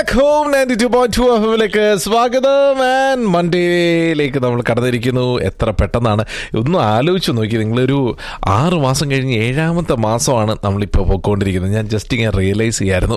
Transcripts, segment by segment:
Back home ninety two point two എഫിലേക്ക് സ്വാഗതം and മൺഡേയിലേക്ക് നമ്മൾ കടന്നിരിക്കുന്നു എത്ര പെട്ടെന്നാണ് ഒന്ന് ആലോചിച്ച് നോക്കി നിങ്ങളൊരു ആറ് മാസം കഴിഞ്ഞ് ഏഴാമത്തെ മാസമാണ് നമ്മളിപ്പോൾ പോയിക്കൊണ്ടിരിക്കുന്നത് ഞാൻ ജസ്റ്റ് ഇങ്ങനെ റിയലൈസ് ചെയ്യായിരുന്നു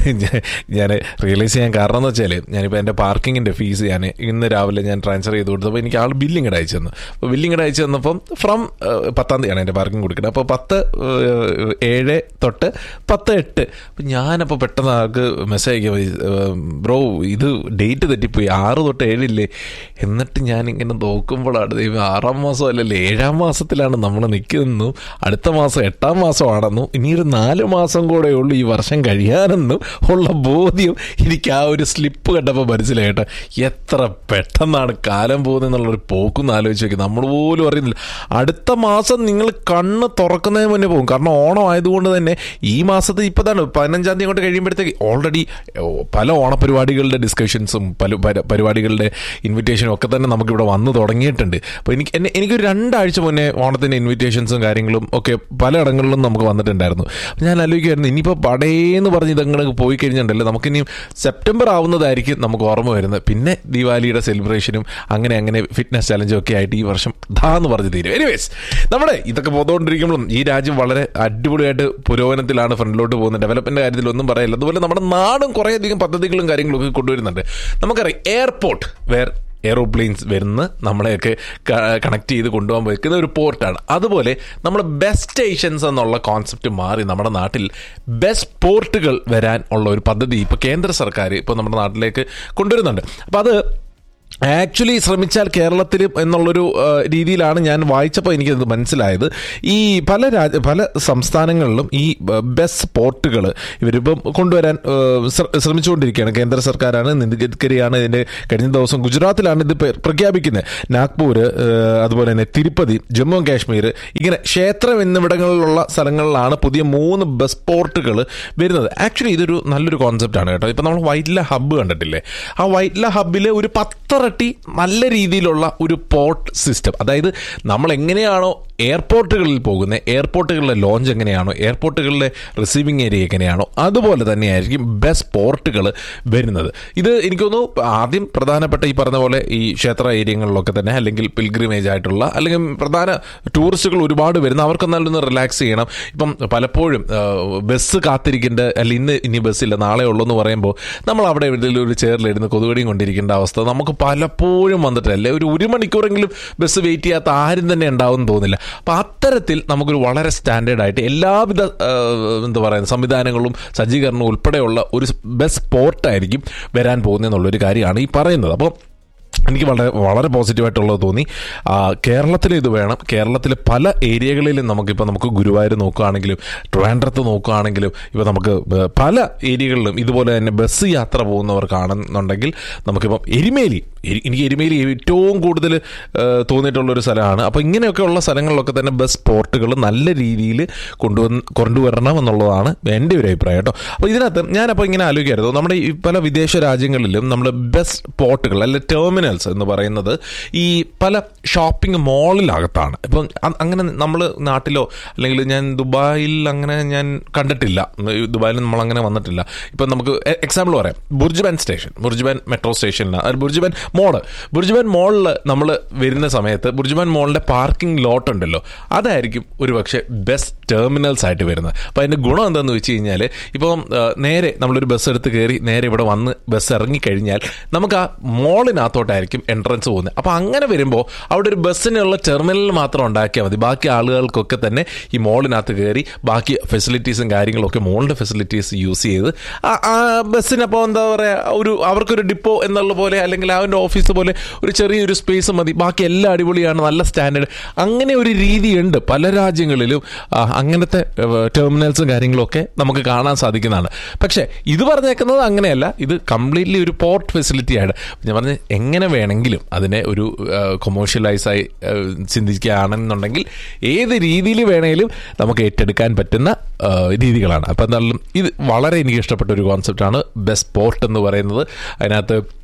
ഞാൻ റിയലൈസ് ചെയ്യാൻ കാരണം എന്ന് വെച്ചാൽ ഞാനിപ്പോൾ എൻ്റെ പാർക്കിങ്ങിൻ്റെ ഫീസ് ഞാൻ ഇന്ന് രാവിലെ ഞാൻ ട്രാൻസ്ഫർ ചെയ്ത് കൊടുത്തപ്പോൾ എനിക്ക് ആൾ ബില്ലിംഗ് ഇട അയച്ചു തന്നു അപ്പോൾ ബില്ലിംഗ് ഇട അയച്ചു തന്നപ്പം ഫ്രം പത്താം തീയതിയാണ് എൻ്റെ പാർക്കിംഗ് കൊടുക്കുന്നത് അപ്പോൾ പത്ത് ഏഹ്, ഏഴ് തൊട്ട് പത്ത് എട്ട് അപ്പം ഞാനപ്പോൾ പെട്ടെന്ന് ആൾക്ക് മെസ്സേജ് അയക്കാം ബ്രോ ഇത് ഡേറ്റ് തെറ്റിപ്പോയി ആറ് തൊട്ട് ഏഴില്ലേ എന്നിട്ട് ഞാൻ ഇങ്ങനെ നോക്കുമ്പോഴാണ് ദൈവം ആറാം മാസം അല്ലല്ലേ ഏഴാം മാസത്തിലാണ് നമ്മൾ നിൽക്കുന്നു അടുത്ത മാസം എട്ടാം മാസമാണെന്നും ഇനി ഒരു നാല് മാസം കൂടെ ഉള്ളൂ ഈ വർഷം കഴിയാനെന്നും ഉള്ള ബോധ്യം എനിക്ക് ആ ഒരു സ്ലിപ്പ് കണ്ടപ്പോൾ മനസ്സിലായിട്ട് എത്ര പെട്ടെന്നാണ് കാലം പോകുന്നത് എന്നുള്ളൊരു പോക്കൊന്ന് ആലോചിച്ച് നോക്കി നമ്മൾ പോലും അറിയുന്നില്ല അടുത്ത മാസം നിങ്ങൾ കണ്ണ് തുറക്കുന്നതിന് മുന്നേ പോകും കാരണം ഓണം ആയതുകൊണ്ട് തന്നെ ഈ മാസത്തെ ഇപ്പതാണ് പതിനഞ്ചാം തീയതി കൊണ്ട് കഴിയുമ്പോഴത്തേക്ക് ഓൾറെഡി പല ഓണപരിപാടികളുടെ ഡിസ്കഷൻസും പല പല- പരിപാടികളുടെ ഇൻവിറ്റേഷനും ഒക്കെ തന്നെ നമുക്കിവിടെ വന്നു തുടങ്ങിയിട്ടുണ്ട് അപ്പോൾ എനിക്ക് എന്നെ എനിക്കൊരു രണ്ടാഴ്ച മുന്നേ ഓണത്തിൻ്റെ ഇൻവിറ്റേഷൻസും കാര്യങ്ങളും ഒക്കെ പലയിടങ്ങളിലും നമുക്ക് വന്നിട്ടുണ്ടായിരുന്നു അപ്പോൾ ഞാൻ ആലോചിക്കുമായിരുന്നു ഇനിയിപ്പോൾ പടേന്ന് പറഞ്ഞ് ഇതങ്ങനെ പോയി കഴിഞ്ഞിട്ടുണ്ടല്ലോ നമുക്കിനിയും സെപ്റ്റംബർ ആവുന്നതായിരിക്കും നമുക്ക് ഓർമ്മ വരുന്നത് പിന്നെ ദീപാവലിയുടെ സെലിബ്രേഷനും അങ്ങനെ അങ്ങനെ ഫിറ്റ്നസ് ചലഞ്ചും ഒക്കെ ആയിട്ട് ഈ വർഷം ധാ എന്ന് പറഞ്ഞ് തീരും എനിവേസ് നമ്മുടെ ഇതൊക്കെ പോതുകൊണ്ടിരിക്കുമ്പോഴും ഈ രാജ്യം വളരെ അടിപൊളിയായിട്ട് പുരോഗമനത്തിലാണ് ഫ്രണ്ടിലോട്ട് പോകുന്നത് ഡെവലപ്മെന്റ് കാര്യത്തിൽ ഒന്നും പറയില്ല അതുപോലെ നമ്മുടെ നാടും കുറേയധികം പദ്ധതികളും കാര്യങ്ങളും ഒക്കെ കൊണ്ടുവരുന്നുണ്ട് നമുക്കറിയാം എയർപോർട്ട് വേർ എയ്റോപ്ലെയിൻസ് വരുന്ന നമ്മളെയൊക്കെ കണക്ട് ചെയ്ത് കൊണ്ടുപോകാൻ വെക്കുന്ന ഒരു പോർട്ടാണ് അതുപോലെ നമ്മൾ ബെസ്റ്റ് സ്റ്റേഷൻസ് എന്നുള്ള കോൺസെപ്റ്റ് മാറി നമ്മുടെ നാട്ടിൽ ബെസ്റ്റ് പോർട്ടുകൾ വരാൻ ഉള്ള ഒരു പദ്ധതി ഇപ്പോൾ കേന്ദ്ര സർക്കാർ ഇപ്പോൾ നമ്മുടെ നാട്ടിലേക്ക് കൊണ്ടുവരുന്നുണ്ട് അപ്പോൾ അത് ആക്ച്വലി ശ്രമിച്ചാൽ കേരളത്തിൽ എന്നുള്ളൊരു ആ, രീതിയിലാണ് ഞാൻ വായിച്ചപ്പോൾ എനിക്കത് മനസ്സിലായത് ഈ പല രാജ്യ പല സംസ്ഥാനങ്ങളിലും ഈ ബെസ്റ്റ് പോർട്ടുകൾ ഇവരിപ്പം കൊണ്ടുവരാൻ ആ, ശ്ര- ശ്രമിച്ചുകൊണ്ടിരിക്കുകയാണ് കേന്ദ്ര സർക്കാരാണ് നിതിൻ ഗഡ്കരിയാണ് ഇതിൻ്റെ കഴിഞ്ഞ ദിവസം ഗുജറാത്തിലാണ് ഇത് പേ- പ്രഖ്യാപിക്കുന്നത് നാഗ്പൂർ ആ, അതുപോലെ തന്നെ തിരുപ്പതി ജമ്മു ആൻഡ് കാശ്മീർ ഇങ്ങനെ ക്ഷേത്രം എന്നിവിടങ്ങളിലുള്ള സ്ഥലങ്ങളിലാണ് പുതിയ മൂന്ന് ബസ് പോർട്ടുകൾ വരുന്നത് ആക്ച്വലി ഇതൊരു നല്ലൊരു കോൺസെപ്റ്റാണ് കേട്ടോ ഇപ്പം നമ്മൾ വൈറ്റ്ല ഹബ്ബ് കണ്ടിട്ടില്ലേ ആ വൈറ്റ്ല ഹബ്ബിൽ ഒരു പത്തരട്ടി നല്ല രീതിയിലുള്ള ഒരു പോർട്ട് സിസ്റ്റം അതായത് നമ്മൾ എങ്ങനെയാണോ എയർപോർട്ടുകളിൽ പോകുന്നത് എയർപോർട്ടുകളിലെ ലോഞ്ച് എങ്ങനെയാണോ എയർപോർട്ടുകളിലെ റിസീവിംഗ് ഏരിയ എങ്ങനെയാണോ അതുപോലെ തന്നെയായിരിക്കും ബസ് പോർട്ടുകൾ വരുന്നത് ഇത് എനിക്കൊന്നു ആദ്യം പ്രധാനപ്പെട്ട ഈ പറഞ്ഞ പോലെ ഈ ക്ഷേത്ര ഏരിയകളിലൊക്കെ തന്നെ അല്ലെങ്കിൽ പിൽഗ്രിമേജ് ആയിട്ടുള്ള അല്ലെങ്കിൽ പ്രധാന ടൂറിസ്റ്റുകൾ ഒരുപാട് വരുന്ന അവർക്ക് നല്ലൊന്ന് റിലാക്സ് ചെയ്യണം ഇപ്പം പലപ്പോഴും ആ, ബസ് കാത്തിരിക്കേണ്ട അല്ല ഇന്ന് ഇനി ബസ്സില്ല നാളെ ഉള്ളൂ എന്ന് പറയുമ്പോൾ നമ്മൾ അവിടെ എവിടെയെങ്കിലും ഒരു ചെയറിലിരുന്ന് കൊതുകടിയും കൊണ്ടിരിക്കേണ്ട അവസ്ഥ നമുക്ക് പലപ്പോഴും വന്നിട്ടല്ലേ ഒരു ഒരു മണിക്കൂറെങ്കിലും ബസ് വെയിറ്റ് ചെയ്യാത്ത ആരും തന്നെ ഉണ്ടാവും തോന്നില്ല അപ്പം അത്തരത്തിൽ നമുക്കൊരു വളരെ സ്റ്റാൻഡേർഡ് ആയിട്ട് എല്ലാവിധ ആ, എന്താ പറയുക സംവിധാനങ്ങളും സജ്ജീകരണവും ഉൾപ്പെടെയുള്ള ഒരു ബസ് പോർട്ടായിരിക്കും വരാൻ പോകുന്നതെന്നുള്ളൊരു കാര്യമാണ് ഈ പറയുന്നത് അപ്പോൾ എനിക്ക് വളരെ വളരെ പോസിറ്റീവായിട്ടുള്ളത് തോന്നി ആ, കേരളത്തിൽ ഇത് വേണം കേരളത്തിലെ പല ഏരിയകളിലും നമുക്കിപ്പോൾ നമുക്ക് ഗുരുവായൂർ നോക്കുകയാണെങ്കിലും ട്രിവാൻഡ്രത്ത് നോക്കുകയാണെങ്കിലും ഇപ്പോൾ നമുക്ക് ഏഹ്, പല ഏരിയകളിലും ഇതുപോലെ തന്നെ ബസ് യാത്ര പോകുന്നവർ കാണുന്നുണ്ടെങ്കിൽ നമുക്കിപ്പം എരിമേലി എരി- എനിക്ക് എരിമേലി ഏറ്റവും കൂടുതൽ ഏഹ്, തോന്നിയിട്ടുള്ളൊരു സ്ഥലമാണ് അപ്പോൾ ഇങ്ങനെയൊക്കെയുള്ള സ്ഥലങ്ങളിലൊക്കെ തന്നെ ബസ് പോർട്ടുകൾ നല്ല രീതിയിൽ കൊണ്ടുവന്ന് കൊണ്ടുവരണം എന്നുള്ളതാണ് എൻ്റെ ഒരു അഭിപ്രായം കേട്ടോ അപ്പോൾ ഇതിനകത്ത് ഞാനപ്പോൾ ഇങ്ങനെ ആലോചിക്കായിരുന്നു നമ്മുടെ ഈ പല വിദേശ രാജ്യങ്ങളിലും നമ്മുടെ ബെസ്റ്റ് പോർട്ടുകൾ അല്ലെ ടെർമിനൽസ് എന്ന് പറയുന്നത് ഈ പല ഷോപ്പിംഗ് മോളിനകത്താണ് ഇപ്പം അ- അങ്ങനെ നമ്മൾ നാട്ടിലോ അല്ലെങ്കിൽ ഞാൻ ദുബായിൽ അങ്ങനെ ഞാൻ കണ്ടിട്ടില്ല ഈ ദുബായിൽ നമ്മൾ അങ്ങനെ വന്നിട്ടില്ല ഇപ്പം നമുക്ക് എക്സാമ്പിൾ പറയാം ബുർജ്ബാൻ സ്റ്റേഷൻ ബുർജ്ബാൻ മെട്രോ സ്റ്റേഷനിലാണ് ബുർജ്ബാൻ മോള് ബുർജ്ബാൻ മോളിൽ നമ്മൾ വരുന്ന സമയത്ത് ബുർജ്ബാൻ മോളിൻ്റെ പാർക്കിംഗ് ലോട്ട് ഉണ്ടല്ലോ അതായിരിക്കും ഒരു പക്ഷേ ബെസ്റ്റ് ടെർമിനൽസ് ആയിട്ട് വരുന്നത് അപ്പോൾ അതിൻ്റെ ഗുണം എന്താണെന്ന് വെച്ച് കഴിഞ്ഞാൽ ഇപ്പം ആ, നേരെ നമ്മളൊരു ബസ് എടുത്ത് കയറി നേരെ ഇവിടെ വന്ന് ബസ് ഇറങ്ങിക്കഴിഞ്ഞാൽ നമുക്ക് ആ മോളിനകത്തോട്ടായിരിക്കും എൻട്രൻസ് പോകുന്നത് അപ്പോൾ അങ്ങനെ വരുമ്പോൾ അവിടെ ഒരു ബസ്സിനുള്ള ടെർമിനൽ മാത്രം ഉണ്ടാക്കിയാൽ മതി ബാക്കി ആളുകൾക്കൊക്കെ തന്നെ ഈ മോളിനകത്ത് കയറി ബാക്കി ഫെസിലിറ്റീസും കാര്യങ്ങളൊക്കെ മോളിൻ്റെ ഫെസിലിറ്റീസ് യൂസ് ചെയ്ത് ആ- ആ ബസ്സിനപ്പോൾ എന്താ പറയുക ഒരു അവർക്കൊരു ഡിപ്പോ എന്നുള്ള പോലെ അല്ലെങ്കിൽ അവൻ്റെ ഓഫീസ് പോലെ ഒരു ചെറിയൊരു സ്പേസ് മതി ബാക്കി എല്ലാം അടിപൊളിയാണ് നല്ല സ്റ്റാൻഡേർഡ് അങ്ങനെ ഒരു രീതിയുണ്ട് പല രാജ്യങ്ങളിലും ആ, അങ്ങനത്തെ ടെർമിനൽസും കാര്യങ്ങളും ഒക്കെ നമുക്ക് കാണാൻ സാധിക്കുന്നതാണ് പക്ഷേ ഇത് പറഞ്ഞേക്കുന്നത് അങ്ങനെയല്ല ഇത് കംപ്ലീറ്റ്ലി ഒരു പോർട്ട് ഫെസിലിറ്റി ആണ് ഞാൻ പറഞ്ഞ എങ്ങനെ വേണമെങ്കിലും അതിനെ ഒരു കൊമേഴ്ഷ്യലൈസായി ചിന്തിക്കുകയാണെന്നുണ്ടെങ്കിൽ ഏത് രീതിയിൽ വേണമെങ്കിലും നമുക്ക് ഏറ്റെടുക്കാൻ പറ്റുന്ന ആ, രീതികളാണ് അപ്പം എന്തായാലും ഇത് വളരെ എനിക്ക് ഇഷ്ടപ്പെട്ട ഒരു കോൺസെപ്റ്റാണ് ബെസ്റ്റ് പോർട്ട് എന്ന് പറയുന്നത് അതിനകത്ത്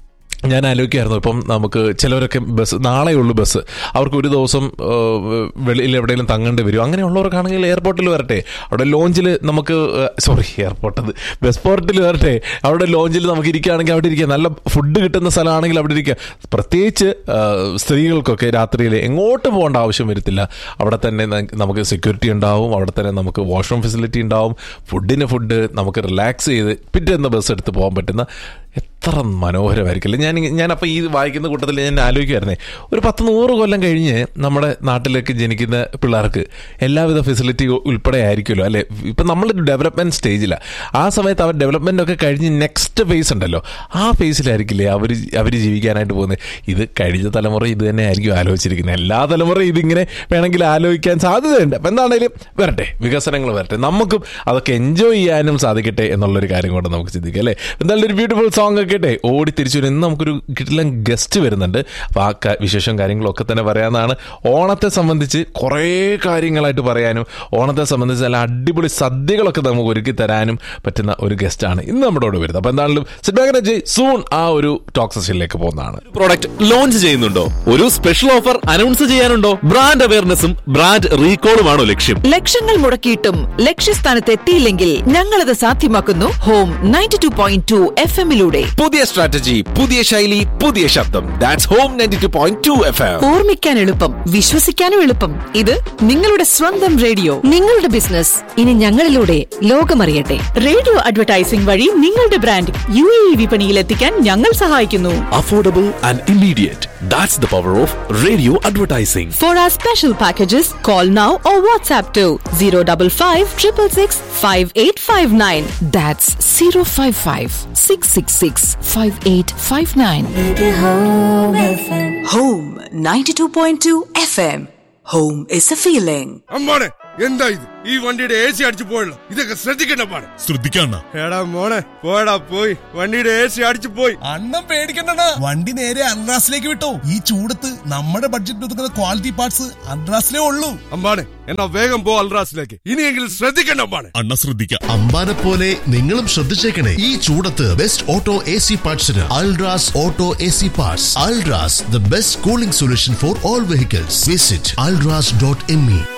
ഞാൻ ആലോചിക്കായിരുന്നു ഇപ്പം നമുക്ക് ചിലവരൊക്കെ ബസ് നാളെയുള്ളൂ ബസ് അവർക്ക് ഒരു ദിവസം ഏഹ്, വെളിയിൽ എവിടെയെങ്കിലും തങ്ങേണ്ടി വരും അങ്ങനെയുള്ളവർക്കാണെങ്കിൽ എയർപോർട്ടിൽ വരട്ടെ അവിടെ ലോഞ്ചിൽ നമുക്ക് സോറി എയർപോർട്ട് അത് ബസ് പോർട്ടിൽ വരട്ടെ അവിടെ ലോഞ്ചിൽ നമുക്ക് ഇരിക്കുകയാണെങ്കിൽ അവിടെ ഇരിക്കുക നല്ല ഫുഡ് കിട്ടുന്ന സ്ഥലമാണെങ്കിൽ അവിടെ ഇരിക്കുക പ്രത്യേകിച്ച് ഏഹ്, സ്ത്രീകൾക്കൊക്കെ രാത്രിയിൽ എങ്ങോട്ട് പോകേണ്ട ആവശ്യം വരത്തില്ല അവിടെ തന്നെ ന- നമുക്ക് സെക്യൂരിറ്റി ഉണ്ടാവും അവിടെ തന്നെ നമുക്ക് വാഷ്റൂം ഫെസിലിറ്റി ഉണ്ടാവും ഫുഡിന് ഫുഡ് നമുക്ക് റിലാക്സ് ചെയ്ത് പിറ്റേന്ന് ബസ് എടുത്ത് പോകാൻ പറ്റുന്ന എത്ര മനോഹരമായിരിക്കില്ല ഞാൻ ഞാനപ്പോൾ ഈ വായിക്കുന്ന കൂട്ടത്തിൽ ഞാൻ ആലോചിക്കുമായിരുന്നേ ഒരു പത്ത് നൂറ് കൊല്ലം കഴിഞ്ഞ് നമ്മുടെ നാട്ടിലേക്ക് ജനിക്കുന്ന പിള്ളേർക്ക് എല്ലാവിധ ഫെസിലിറ്റി ഉൾപ്പെടെ ആയിരിക്കുമല്ലോ അല്ലെ ഇപ്പം നമ്മൾ ഡെവലപ്മെന്റ് സ്റ്റേജിലാണ് ആ സമയത്ത് അവർ ഡെവലപ്മെന്റ് ഒക്കെ കഴിഞ്ഞ് നെക്സ്റ്റ് ഫേസ് ഉണ്ടല്ലോ ആ ഫേസിലായിരിക്കില്ലേ അവർ അവർ ജീവിക്കാനായിട്ട് പോകുന്നത് ഇത് കഴിഞ്ഞ തലമുറ ഇത് തന്നെ ആയിരിക്കും ആലോചിച്ചിരിക്കുന്നത് എല്ലാ തലമുറയും ഇതിങ്ങനെ വേണമെങ്കിൽ ആലോചിക്കാൻ സാധ്യതയുണ്ട് അപ്പം എന്താണേലും വരട്ടെ വികസനങ്ങൾ വരട്ടെ നമുക്കും അതൊക്കെ എൻജോയ് ചെയ്യാനും സാധിക്കട്ടെ എന്നുള്ളൊരു കാര്യം കൊണ്ട് നമുക്ക് ചിന്തിക്കാം അല്ലേ എന്തായാലും ഒരു ബ്യൂട്ടിഫുൾ സോങ് ഒക്കെ ഇട്ടെ ഓടി തിരിച്ചു വരും ഇന്ന് നമുക്കൊരു കിട്ടില്ല ഗസ്റ്റ് വരുന്നുണ്ട് അപ്പോൾ ആ ക- വിശേഷം കാര്യങ്ങളൊക്കെ തന്നെ പറയാവുന്നതാണ് ഓണത്തെ സംബന്ധിച്ച് കുറേ കാര്യങ്ങളായിട്ട് പറയാനും ഓണത്തെ സംബന്ധിച്ച് നല്ല അടിപൊളി സദ്യകളൊക്കെ നമുക്ക് ഒരുക്കി തരാനും പറ്റുന്ന ഒരു ഗസ്റ്റാണ് ഇന്ന് നമ്മുടെ കൂടെ വരുന്നത് അപ്പോൾ എന്താണെങ്കിലും സിറ്റ് ജയ് സൂൺ ആ ഒരു ടോക്ക് സെഷനിലേക്ക് പോകുന്നതാണ് പ്രോഡക്റ്റ് ലോഞ്ച് ചെയ്യുന്നുണ്ടോ ഒരു സ്പെഷ്യൽ ഓഫർ അനൗൺസ് ചെയ്യാനുണ്ടോ ബ്രാൻഡ് അവയർനെസ്സും ബ്രാൻഡ് റീകോളുമാണോ ലക്ഷ്യം ലക്ഷങ്ങൾ മുടക്കിയിട്ടും ലക്ഷ്യസ്ഥാനത്ത് എത്തിയില്ലെങ്കിൽ ഞങ്ങളത് സാധ്യമാക്കുന്നു home ninety two point two F എമ്മിലൂടെ പുതിയ സ്ട്രാറ്റജി പുതിയ ശൈലി പുതിയ ശബ്ദം that's home ninety two point two F M ഓർമ്മിക്കാൻ എളുപ്പം വിശ്വസിക്കാനും എളുപ്പം ഇത് നിങ്ങളുടെ സ്വന്തം റേഡിയോ നിങ്ങളുടെ ബിസിനസ് ഇനി ഞങ്ങളിലൂടെ ലോകമറിയട്ടെ റേഡിയോ അഡ്വർടൈസിംഗ് വഴി നിങ്ങളുടെ ബ്രാൻഡ് യു എ വിപണിയിൽ എത്തിക്കാൻ ഞങ്ങൾ സഹായിക്കുന്നു affordable and immediate that's the power of radio advertising for our special packages call now or WhatsApp to zero double five triple six five eight five nine that's zero five five six six six five eight five nine Home 92.2 FM. Home is a feeling. അമ്മാണെ എന്താ ഇത് ഈ വണ്ടിയുടെ A C അടിച്ചു പോയല്ലോ ഇതൊക്കെ ശ്രദ്ധിക്കണ്ട പാടെ ശ്രദ്ധിക്കണ്ട എടാ മോളെ പോയടാ പോയി വണ്ടിയുടെ എ സി അടിച്ചു പോയി അണ്ണം പേടിക്കണ്ട വണ്ടി നേരെ അൺറാസിലേക്ക് വിട്ടോ ഈ ചൂടത്ത് നമ്മുടെ ബഡ്ജറ്റ് ഒതുക്കുന്ന ക്വാളിറ്റി പാർട്സ് അൺറാസിലേ ഉള്ളൂ അമ്പാണെ എന്നാ വേഗം പോ അൽറാസിലേക്ക് ഇനിയെങ്കിലും ശ്രദ്ധിക്കണ്ട അമ്പാണെ അണ്ണ ശ്രദ്ധിക്കാം അമ്പാനെ പോലെ നിങ്ങളും ശ്രദ്ധിച്ചേക്കണേ ഈ ചൂടത്ത് ബെസ്റ്റ് ഓട്ടോ എ സി പാർട്സിന് Ultras auto A C parts Ultras the best cooling solution for all vehicles visit Ultras dot M E